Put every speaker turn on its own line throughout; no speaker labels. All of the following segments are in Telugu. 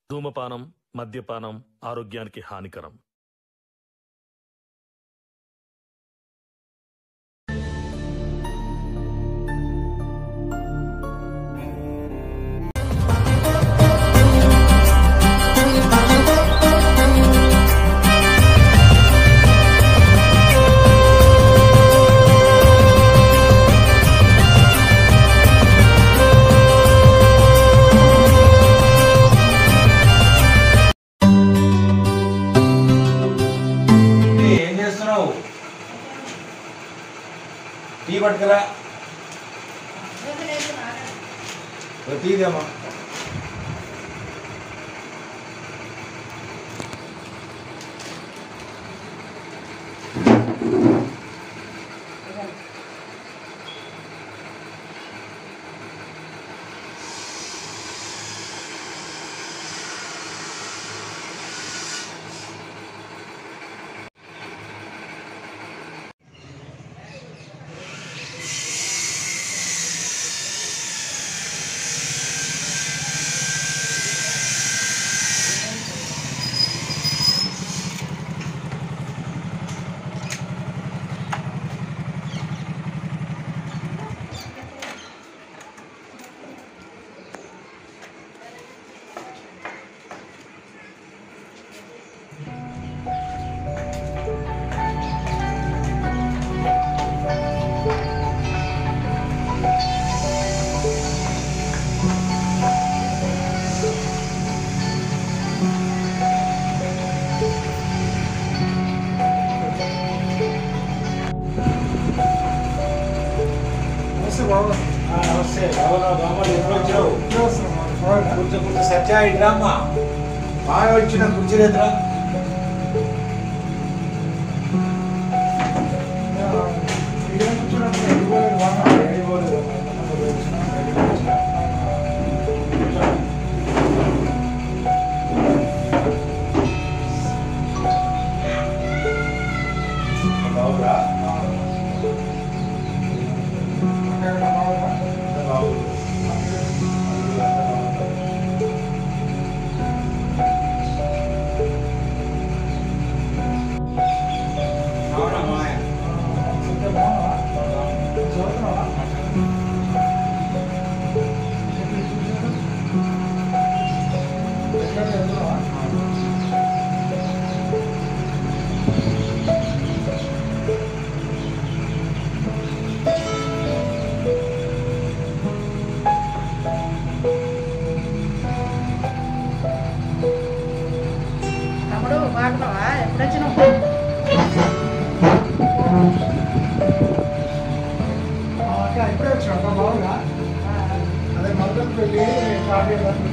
ధూమపానం మద్యపానం ఆరోగ్యానికి హానికరం
ఏం చేస్తున్నావు టీ పట్టుకురా ఓ టీ దేమా నమస్తే బాబా బామ్మలు ఎప్పుడు వచ్చావు కూర్చో కూర్చో సత్య ఇట్రామ్మా బాగా వచ్చిన కూర్చోలేదురా బాబురా బాబు అవునా మాయ
తమ్ముడు బాగున్నావా ఎప్పుడు వచ్చినావు
ఇప్పుడే వచ్చాడు బాగుందా అదే మద్దతు వెళ్ళి కాఫీ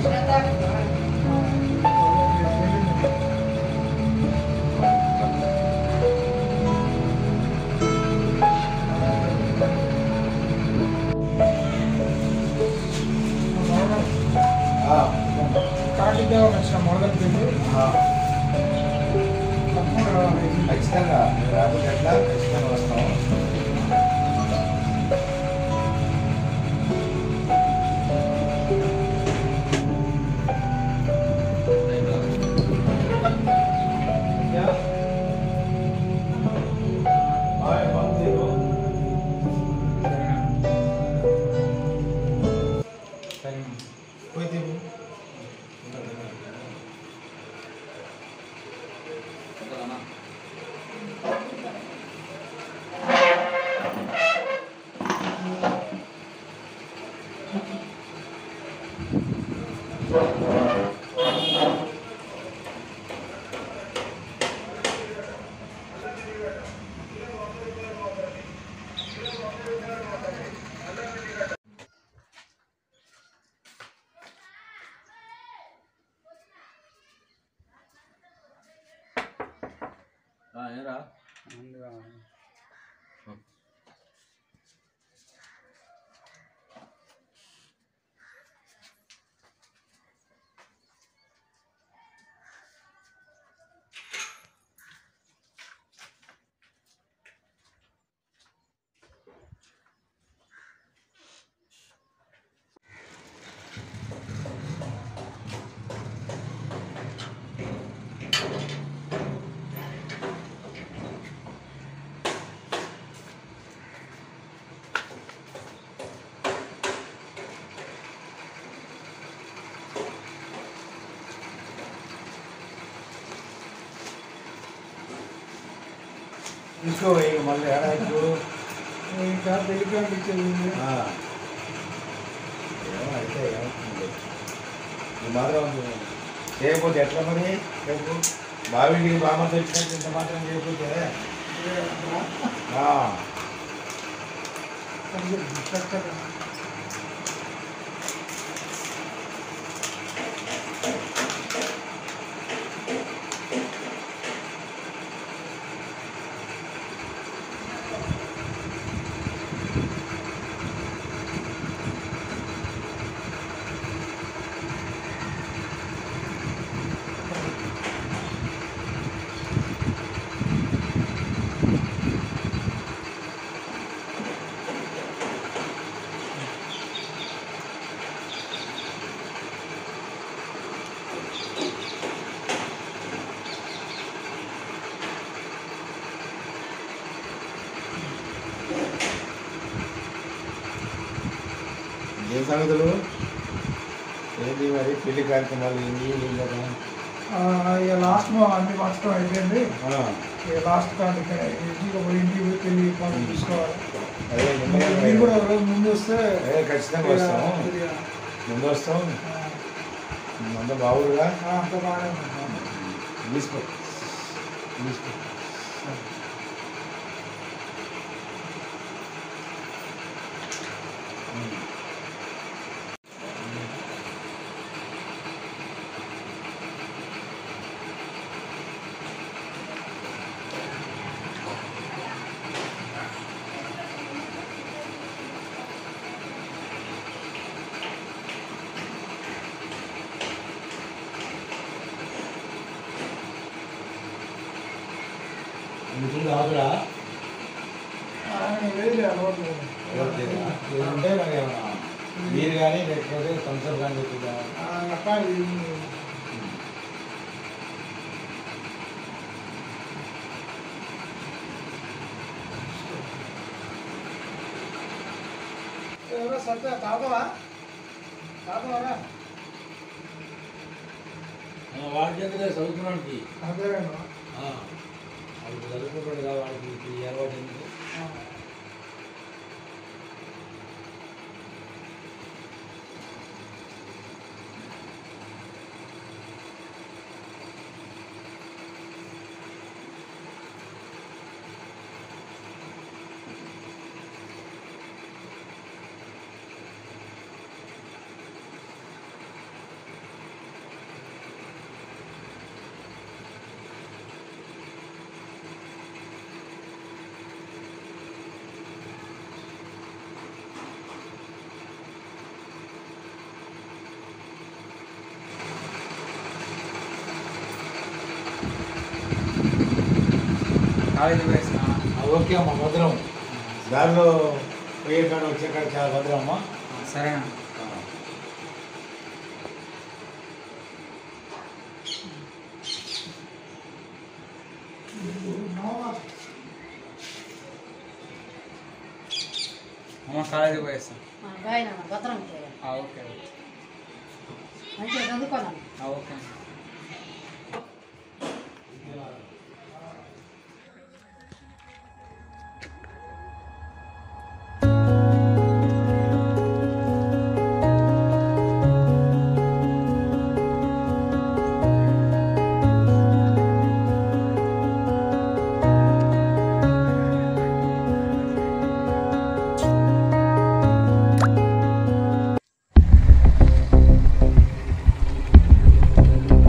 ఆ,
కాఫీ దేవం వచ్చిన మొదలు వెళ్ళి
ఆ,
తప్పకుండా రావాలి.
ఖచ్చితంగా మీరు రాకపోతే ఎట్లా ఖచ్చితంగా వస్తాం
పోయి తిరుగు.
ఏరా తీసుకో ఇక మళ్ళీ ఏడాది చూడు
ఇంకా పెళ్లి కార్డు ఇచ్చేది ఉంది.
ఆ. ఏమో అయితే ఏమవుతుంది ఇది మాత్రం చేయకపోతే ఎట్లా మరి రేపు బావిడికి బామ్మ తెచ్చినట్టు ఇంత మాత్రం చేయకపోతే ఆ.
అది చెప్పు, చక్కగా.
ఏం సంగతులు ఏంటి మరి పెళ్లి కార్యక్రమాలు ఏంటి ఏం కదా
ఆ, ఇక లాస్ట్ మా అన్ని మార్చడం అయిపోయింది ఇక లాస్ట్ కార్డు ఇక్కడ ఇంటికి పోయి ఇంటికి పోయి పెళ్లి పనులు చూసుకోవాలి
అదే
మీరు కూడా ఒక రోజు ముందు వస్తే
అదే ఖచ్చితంగా వస్తాము
కొద్దిగా,
ముందు వస్తాం
ఆ,
అంత బాగుడుగా
ఆ, అంత బాగానే ఉంది.
తీసుకో తీసుకో అందుకు ఆగురా
ఆయన లేదు అలవాటు లేదు.
ఏదంటే మరి ఏమన్నా మీరు కానీ లేకపోతే థమ్స్అప్ కానీ చెప్తుందా
ఆ, అక్క ఇది ఎవరో సత్య తాతవా తాతవారా
వాడి దగ్గరే చదువుతున్నానికి
అదేనా
అది చదువుకుంటాడు కదా వాడికి ఈ అలవాటు ఎందుకు ఓకే అమ్మా భద్రం దారిలో పోయే కాడ వచ్చే కాడ చాలా భద్రం అమ్మా
సరేనా అమ్మ కాలేజీకి పోయేస్తాం
బాయ్ నాన్న భద్రం చేయాలి
ఆ, ఓకే
మంచిగా చదువుకోవాలి
ఆ, ఓకే
ఆ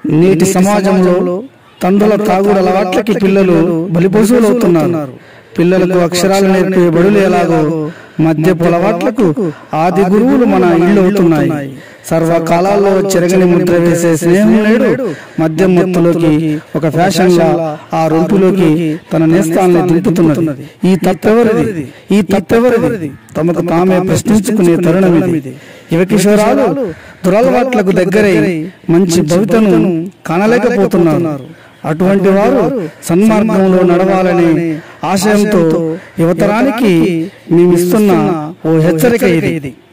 నేటి సమాజంలో తండ్రుల తాగుడు అలవాట్లకి పిల్లలు బలిపశువులవుతున్నారు పిల్లలకు అక్షరాలు నేర్పే బడులు ఎలాగో మద్యపు అలవాట్లకు ఆది గురువులు మన ఇళ్ళు అవుతున్నాయి సర్వకాలాల్లో చెరగని ముద్ర వేసే స్నేహం నేడు మద్యం మత్తులోకి ఒక ఫ్యాషన్ లా ఆ రొంపులోకి తన నేస్తాన్ని దింపుతున్నది ఈ తప్పెవరిది ఈ తప్పెవరిది తమకు తామే ప్రశ్నించుకునే తరుణం ఇది యువ కిషోరాలు దురలవాట్లకు దగ్గరై మంచి భవితను కానలేకపోతున్నారు అటువంటి వారు సన్మార్గంలో నడవాలనే ఆశయంతో యువతరానికి మేమిస్తున్న ఓ హెచ్చరిక ఇది